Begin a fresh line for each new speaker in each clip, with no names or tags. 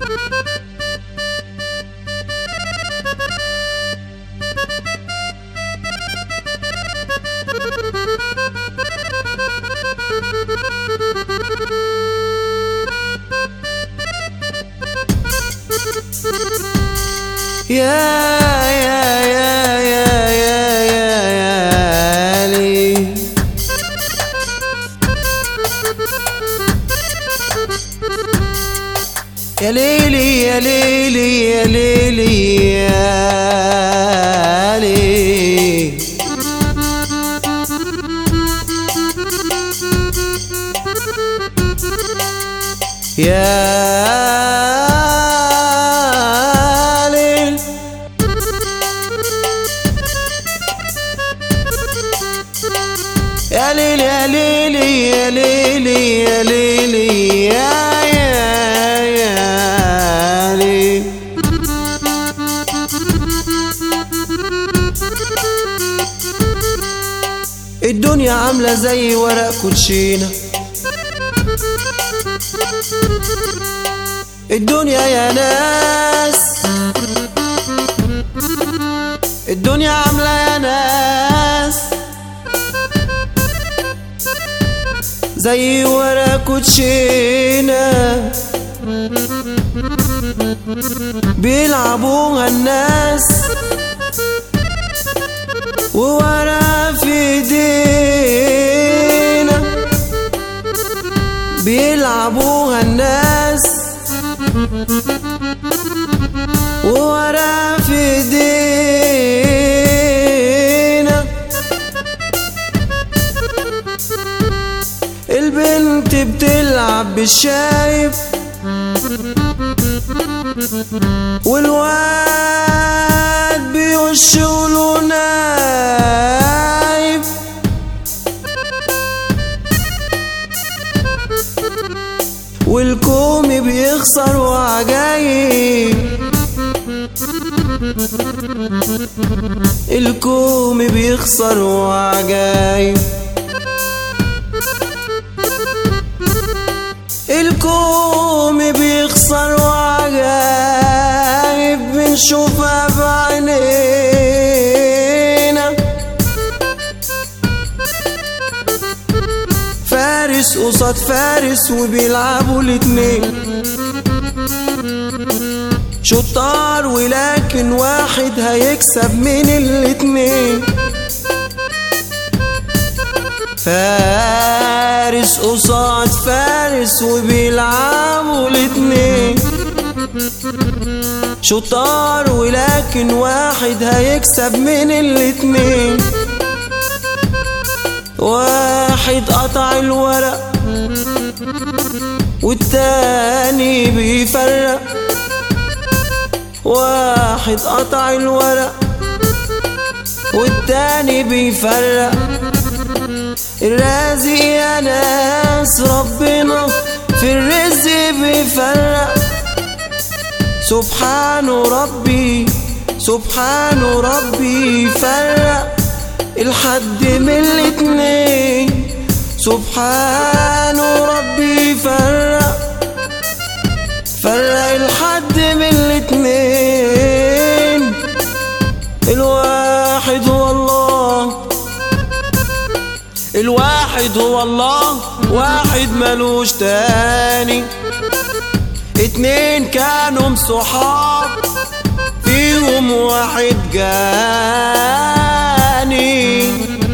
يا يا يا يا يا يا يا لي يا ليلي يا ليلي يا ليلي يا لي يا ليل يا ليل يا ليل يا ليل يا ليل يا يا يا ليل الدنيا عاملة زي ورق كوتشينة الدنيا يا ناس الدنيا عاملة يا ناس زي ورق كوتشينة بيلعبوها الناس وورا في ايدينا بيلعبوها الناس وورا في ايدينا البنت بتلعب بالشايب والواد بيوش له نايب والكوم بيخسر وعجايب الكوم بيخسر وعجايب الكوم بيخسر وعجايب بنشوفها بعينينا فارس قصاد فارس وبيلعبوا الاتنين شطار ولكن واحد هيكسب من الاتنين فارس قصاد فارس وبيلعبوا الاتنين شطار ولكن واحد هيكسب من الاتنين واحد قطع الورق والتاني بيفرق واحد قطع الورق والتاني بيفرق الرازق يا ناس ربنا في الرزق بيفرق سبحان ربي سبحان ربي فرق الحد من الاتنين سبحان ربي فرق فرق الحد من الاتنين الواحد هو الله الواحد هو الله واحد ملوش تاني اتنين كانوا صحاب فيهم واحد جاني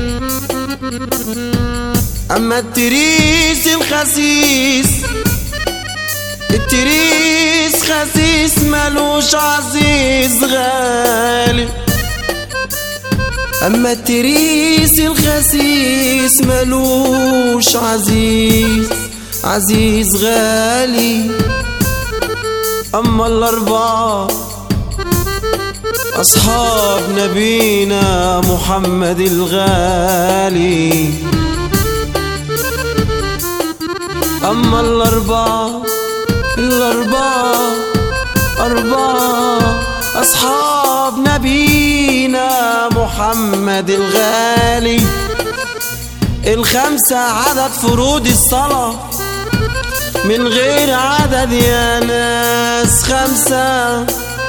اما التريس الخسيس التريس خسيس ملوش عزيز غالي اما التريس الخسيس ملوش عزيز عزيز غالي اما الاربعه اصحاب نبينا محمد الغالي اما الاربعه الاربعه اربعه اصحاب نبينا محمد الغالي الخمسة عدد فروض الصلاة من غير عدد يا ناس خمسة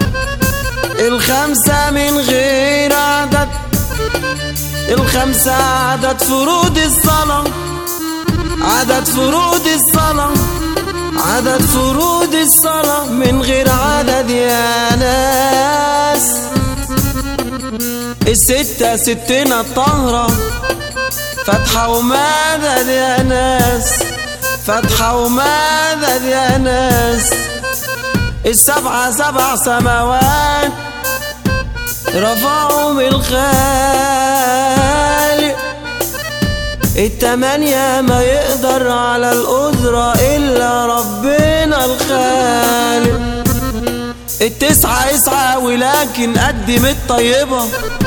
الخمسة من غير عدد الخمسة عدد فروض الصلاة عدد فروض الصلاة عدد فروض الصلاة من غير عدد يا ناس الستة ستنا الطهرة فتحة ومدد يا ناس فتحة ومدد يا ناس السبعة سبع سماوات رفعوا من الخالق التمانية ما يقدر على القدرة إلا ربنا الخالق التسعة يسعى ولكن قدم الطيبة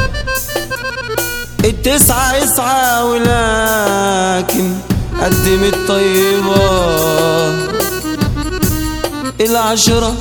التسعة يسعى ولكن قدم الطيبة العشرة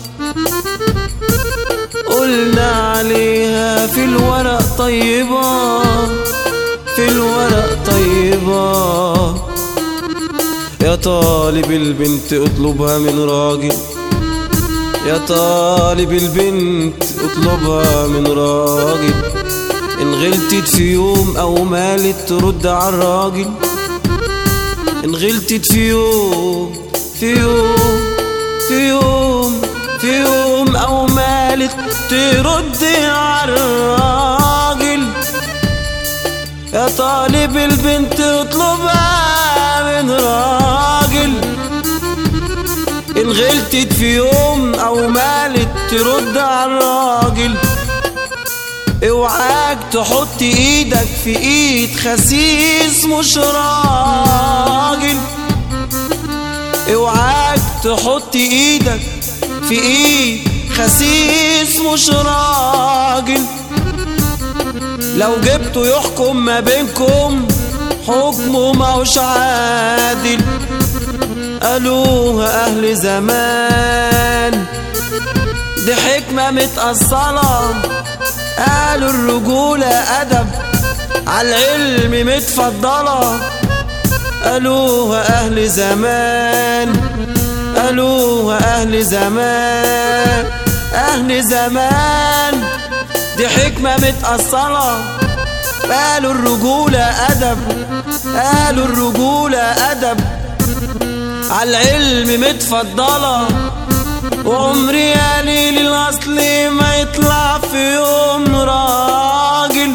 قلنا عليها في الورق طيبة في الورق طيبة يا طالب البنت اطلبها من راجل يا طالب البنت اطلبها من راجل ان غلطت في يوم او مالت ترد على الراجل ان غلطت في يوم في يوم في يوم في يوم او مالت ترد على الراجل يا طالب البنت اطلبها من راجل ان غلطت في يوم او مالت ترد على الراجل اوعاك تحط ايدك في ايد خسيس مش راجل اوعاك تحط ايدك في ايد خسيس مش راجل لو جبته يحكم ما بينكم حكمه ماهوش عادل قالوها اهل زمان دي حكمة متأصلة قالوا الرجولة أدب عالعلم متفضلة قالوها أهل زمان قالوها أهل زمان أهل زمان دي حكمة متأصلة قالوا الرجولة أدب قالوا الرجولة أدب عالعلم متفضلة وعمري قليل الأصل ما يطلع في يوم راجل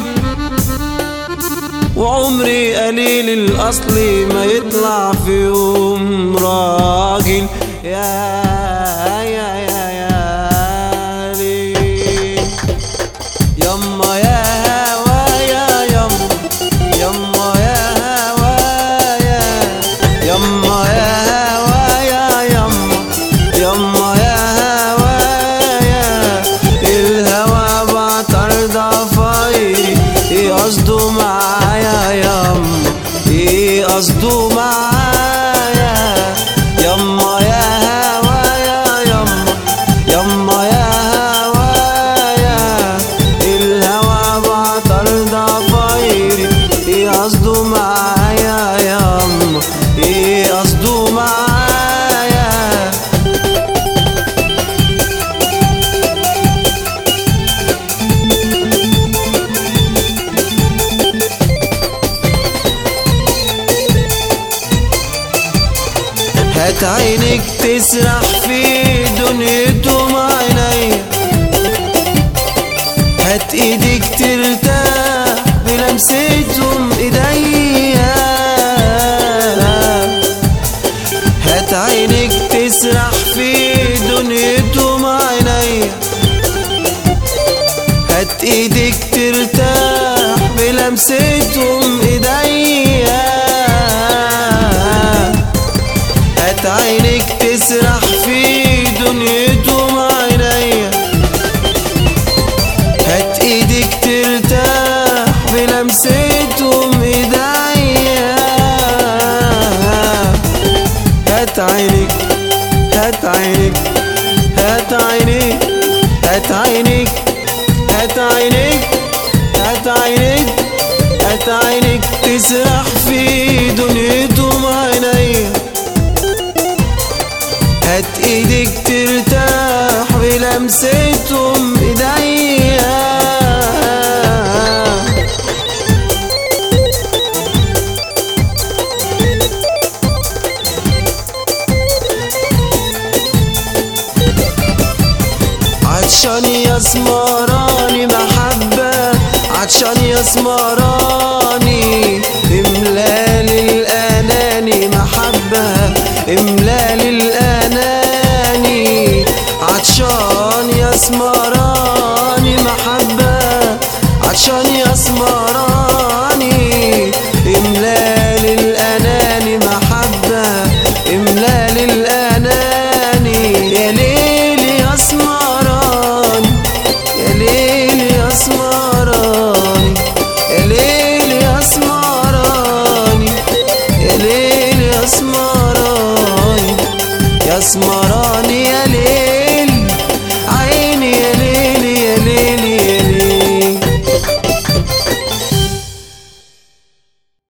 وعمري قليل الأصل ما يطلع في يوم راجل يا يا يا يا ليل يما يا هوايا يما يما يا هوايا يما يا هوايا يما يما يا هوايا الهوى بعطر ضفايري ايه قصده معايا يما ايه قصده معايا يما يا هوايا يما يما يا هوايا الهوى بعطر ضفايري ايه قصده معايا يما ايه قصده معايا هات عينك تسرح في دنيتهم عينيا هات ايدك ترتاح بلمستهم ايديا هات عينك تسرح في دنيتهم عينيا هات ايدك ترتاح بلمستهم ايديا هات عينك تسرح في دنيتهم عينيا هات ايدك ترتاح بلمستهم ايديا هات عينك هات عينك هات عينك هات عينك هات عينك هات عينك هات عينك تسرح في دنيتهم عينيا هات ايدك ترتاح بلمستهم ايديا عطشان يا سمراني محبة عطشان يا سمراني املال الاناني محبة املال الاناني عطشان يا سمراني محبة عطشان يا سمراني املال الاناني محبة املال الاناني يا ليل يا سمراني يا ليل يا سمراني يا ليل يا سمراني يا ليل يا سمراني يا سمراني يا ليل